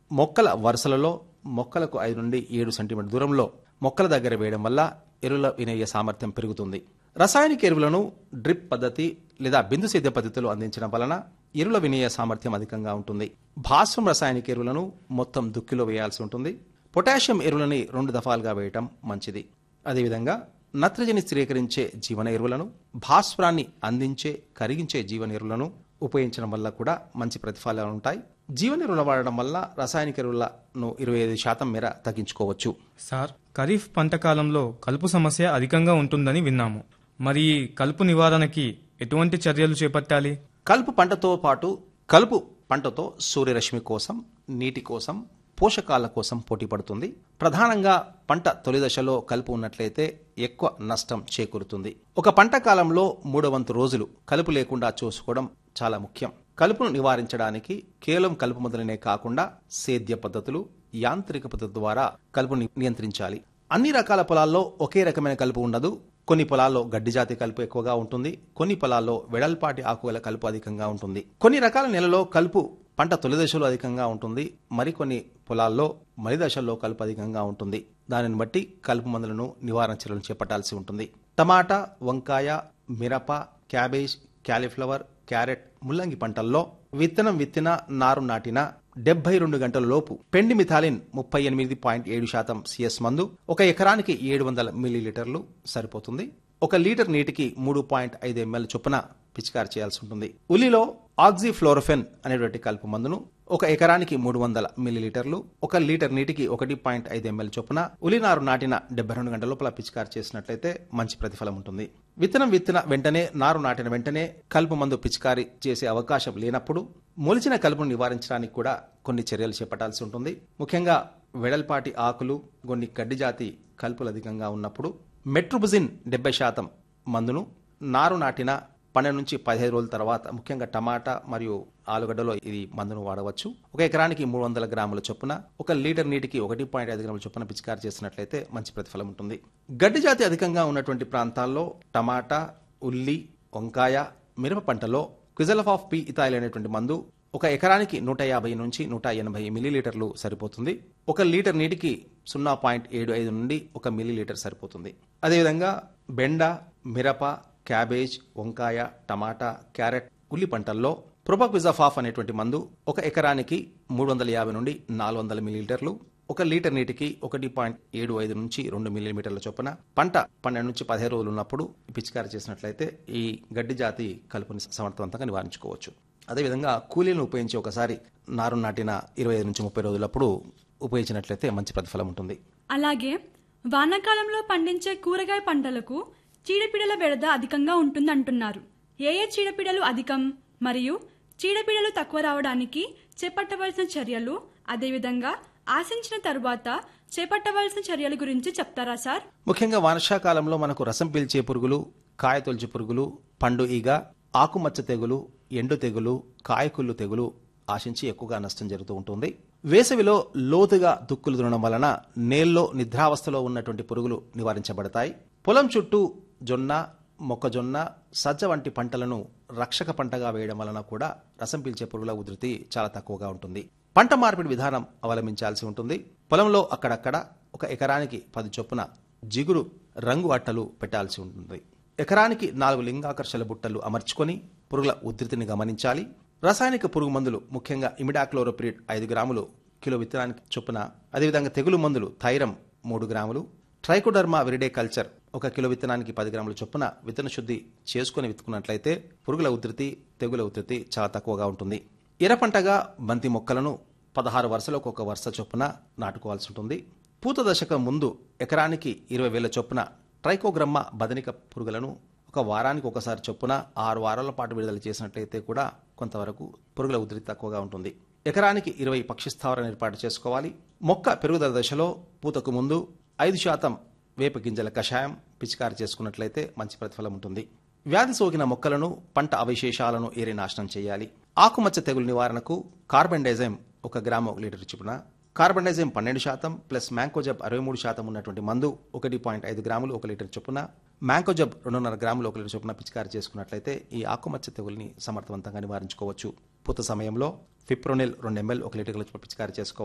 మొక్కల వరుసలలో మొక్కలకు ఐదు నుండి ఏడు సెంటీమీటర్ దూరంలో మొక్కల దగ్గర వేయడం వల్ల ఎరువుల వినియోగ సామర్థ్యం పెరుగుతుంది రసాయనిక ఎరువులను డ్రిప్ పద్ధతి లేదా బిందు సేద్య పద్ధతిలో అందించడం వలన ఎరువుల వినియోగ సామర్థ్యం అధికంగా ఉంటుంది భాస్వం రసాయనిక ఎరువులను మొత్తం దుక్కిలో వేయాల్సి ఉంటుంది పొటాషియం ఎరువులని రెండు దఫాలుగా వేయటం మంచిది అదేవిధంగా నత్రజని స్థిరీకరించే జీవన ఎరువులను భాస్వరాన్ని అందించే కరిగించే జీవన ఎరువులను ఉపయోగించడం వల్ల కూడా మంచి ప్రతిఫలాలు ఉంటాయి జీవన ఎరువులు వాడడం వల్ల రసాయనిక ఎరువులను ఇరవై ఐదు శాతం మేర తగ్గించుకోవచ్చు సార్ ఖరీఫ్ పంట కాలంలో కలుపు సమస్య అధికంగా ఉంటుందని విన్నాము మరి ఈ కలుపు నివారణకి ఎటువంటి చర్యలు చేపట్టాలి కలుపు పంటతో పాటు కలుపు పంటతో సూర్యరశ్మి కోసం నీటి కోసం పోషకాల కోసం పోటీ పడుతుంది ప్రధానంగా పంట తొలి దశలో కలుపు ఉన్నట్లయితే ఎక్కువ నష్టం చేకూరుతుంది ఒక పంట కాలంలో మూడో వంతు రోజులు కలుపు లేకుండా చూసుకోవడం చాలా ముఖ్యం కలుపును నివారించడానికి కేవలం కలుపు మొదలనే కాకుండా సేద్య పద్ధతులు యాంత్రిక పద్ధతి ద్వారా కలుపుని నియంత్రించాలి అన్ని రకాల పొలాల్లో ఒకే రకమైన కలుపు ఉండదు కొన్ని పొలాల్లో గడ్డి జాతి కలుపు ఎక్కువగా ఉంటుంది కొన్ని పొలాల్లో వెడల్పాటి ఆకుగల కలుపు అధికంగా ఉంటుంది కొన్ని రకాల నెలలో కలుపు పంట తొలి దశలో అధికంగా ఉంటుంది మరికొన్ని పొలాల్లో మలి దశల్లో కలుపు అధికంగా ఉంటుంది దానిని బట్టి కలుపు మందులను నివారణ చర్యలను చేపట్టాల్సి ఉంటుంది టమాటా వంకాయ మిరప క్యాబేజ్ క్యాలీఫ్లవర్ క్యారెట్ ముల్లంగి పంటల్లో విత్తనం విత్తిన నారు నాటిన డెబ్బై రెండు గంటల లోపు పెండి మిథాలిన్ ముప్పై ఎనిమిది పాయింట్ ఏడు శాతం సిఎస్ మందు ఒక ఎకరానికి ఏడు వందల మిల్లీలీటర్లు సరిపోతుంది ఒక లీటర్ నీటికి మూడు పాయింట్ ఐదు ఎంఎల్ చొప్పున పిచికారి చేయాల్సి ఉంటుంది ఉల్లిలో ఆక్సిఫ్లోరోఫెన్ అనేటువంటి కలుపు మందును ఒక ఎకరానికి మూడు వందల మిల్లీలీటర్లు ఒక లీటర్ నీటికి ఒకటి పాయింట్ ఐదు ఎంఎల్ చొప్పున ఉలినారు నాటిన డెబ్బై రెండు గంటల లోపల పిచికారి చేసినట్లయితే మంచి ప్రతిఫలం ఉంటుంది విత్తనం విత్తిన వెంటనే నారు నాటిన వెంటనే కలుపు మందు పిచికారి చేసే అవకాశం లేనప్పుడు మొలిచిన కలుపును నివారించడానికి కూడా కొన్ని చర్యలు చేపట్టాల్సి ఉంటుంది ముఖ్యంగా వెడల్పాటి ఆకులు కొన్ని గడ్డి జాతి కలుపులు అధికంగా ఉన్నప్పుడు మెట్రోబుజిన్ డెబ్బై శాతం మందును నారు నాటిన పన్నెండు నుంచి పదిహేను రోజుల తర్వాత ముఖ్యంగా టమాటా మరియు ఆలుగడ్డలో ఇది మందును వాడవచ్చు ఒక ఎకరానికి మూడు వందల గ్రాముల చొప్పున ఒక లీటర్ నీటికి ఒకటి పాయింట్ ఐదు గ్రాముల చొప్పున పిచికారి చేసినట్లయితే మంచి ప్రతిఫలం ఉంటుంది గడ్డి జాతి అధికంగా ఉన్నటువంటి ప్రాంతాల్లో టమాటా ఉల్లి వంకాయ మిరప పంటలో క్విజలఫ్ ఆఫ్ పి ఇథాయిల్ అనేటువంటి మందు ఒక ఎకరానికి నూట యాభై నుంచి నూట ఎనభై మిల్లీలీటర్లు సరిపోతుంది ఒక లీటర్ నీటికి సున్నా పాయింట్ ఏడు ఐదు నుండి ఒక మిల్లీలీటర్ సరిపోతుంది అదేవిధంగా బెండ మిరప క్యాబేజ్ వంకాయ టమాటా క్యారెట్ ఉల్లి పంటల్లో ప్రొపక్విజాఫాఫ్ అనేటువంటి మందు ఒక ఎకరానికి మూడు వందల యాభై నుండి నాలుగు వందల మిల్లీలీటర్లు ఒక లీటర్ నీటికి ఒకటి పాయింట్ ఏడు ఐదు నుంచి రెండు మిల్లీమీటర్ల చొప్పున పంట పన్నెండు నుంచి పదిహేను రోజులు ఉన్నప్పుడు పిచికారి చేసినట్లయితే ఈ గడ్డి జాతి కలుపుని సమర్థవంతంగా నివారించుకోవచ్చు అదేవిధంగా కూలీలను ఉపయోగించి ఒకసారి నారు నాటిన ఇరవై ఐదు నుంచి ముప్పై రోజులప్పుడు ఉపయోగించినట్లయితే మంచి ప్రతిఫలం ఉంటుంది అలాగే వానాకాలంలో పండించే కూరగాయ పంటలకు చీడపీడల బెడద అధికంగా ఉంటుందంటున్నారు ఏ ఏ చీడపీడలు అధికం మరియు చీడపీడలు తక్కువ రావడానికి చేపట్టవలసిన చర్యలు అదేవిధంగా ఆశించిన తరువాత చేపట్టవలసిన చర్యల గురించి చెప్తారా సార్ ముఖ్యంగా వర్షాకాలంలో మనకు రసం పీల్చే పురుగులు కాయ తొలిచి పురుగులు పండు ఈగ ఆకుమచ్చ తెగులు ఎండు తెగులు కాయకుళ్ళు తెగులు ఆశించి ఎక్కువగా నష్టం జరుగుతూ ఉంటుంది వేసవిలో లోతుగా దుక్కులు దున్నడం వలన నేల్లో నిద్రావస్థలో ఉన్నటువంటి పురుగులు నివారించబడతాయి పొలం చుట్టూ జొన్న మొక్కజొన్న సజ్జ వంటి పంటలను రక్షక పంటగా వేయడం వలన కూడా రసం పీల్చే పురుగుల ఉధృతి చాలా తక్కువగా ఉంటుంది పంట మార్పిడి విధానం అవలంబించాల్సి ఉంటుంది పొలంలో అక్కడక్కడ ఒక ఎకరానికి పది చొప్పున జిగురు రంగు అట్టలు పెట్టాల్సి ఉంటుంది ఎకరానికి నాలుగు లింగాకర్షల బుట్టలు అమర్చుకొని పురుగుల ఉధృతిని గమనించాలి రసాయనిక పురుగు మందులు ముఖ్యంగా ఇమిడాక్లోరోపిరిడ్ ఐదు గ్రాములు కిలో విత్తనానికి చొప్పున అదేవిధంగా తెగులు మందులు థైరం మూడు గ్రాములు ట్రైకోడర్మా విరిడే కల్చర్ ఒక కిలో విత్తనానికి పది గ్రాముల చొప్పున విత్తన శుద్ధి చేసుకుని విత్తుకున్నట్లయితే పురుగుల ఉధృతి తెగుల ఉధృతి చాలా తక్కువగా ఉంటుంది ఎర్ర పంటగా బంతి మొక్కలను పదహారు వరుసలకు ఒక వరుస చొప్పున నాటుకోవాల్సి ఉంటుంది పూత దశకు ముందు ఎకరానికి ఇరవై వేల చొప్పున ట్రైకోగ్రమ్మ బదనిక పురుగులను ఒక వారానికి ఒకసారి చొప్పున ఆరు వారాల పాటు విడుదల చేసినట్లయితే కూడా కొంతవరకు పురుగుల ఉధృతి తక్కువగా ఉంటుంది ఎకరానికి ఇరవై పక్షి స్థావరాన్ని ఏర్పాటు చేసుకోవాలి మొక్క పెరుగుదల దశలో పూతకు ముందు ఐదు శాతం వేప గింజల కషాయం పిచికారి చేసుకున్నట్లయితే మంచి ప్రతిఫలం ఉంటుంది వ్యాధి సోకిన మొక్కలను పంట అవశేషాలను ఏరి నాశనం చేయాలి ఆకుమచ్చ తెగులు నివారణకు కార్బెండైజైమ్ ఒక గ్రాము ఒక లీటర్ చొప్పున కార్బన్డైజం పన్నెండు శాతం ప్లస్ మ్యాంకోజబ్ అరవై మూడు శాతం ఉన్నటువంటి మందు ఒకటి పాయింట్ ఐదు గ్రాములు ఒక లీటర్ చొప్పున మ్యాంకోజబ్ రెండున్నర గ్రాములు ఒక లీటర్ చొప్పున పిచికారి చేసుకున్నట్లయితే ఈ ఆకుమచ్చ తెగుల్ని సమర్థవంతంగా నివారించుకోవచ్చు పూత సమయంలో ఫిప్రోనిల్ రెండు ఎంఎల్ ఒక లీటర్ చొప్పున పిచికారి చేసుకోవాలి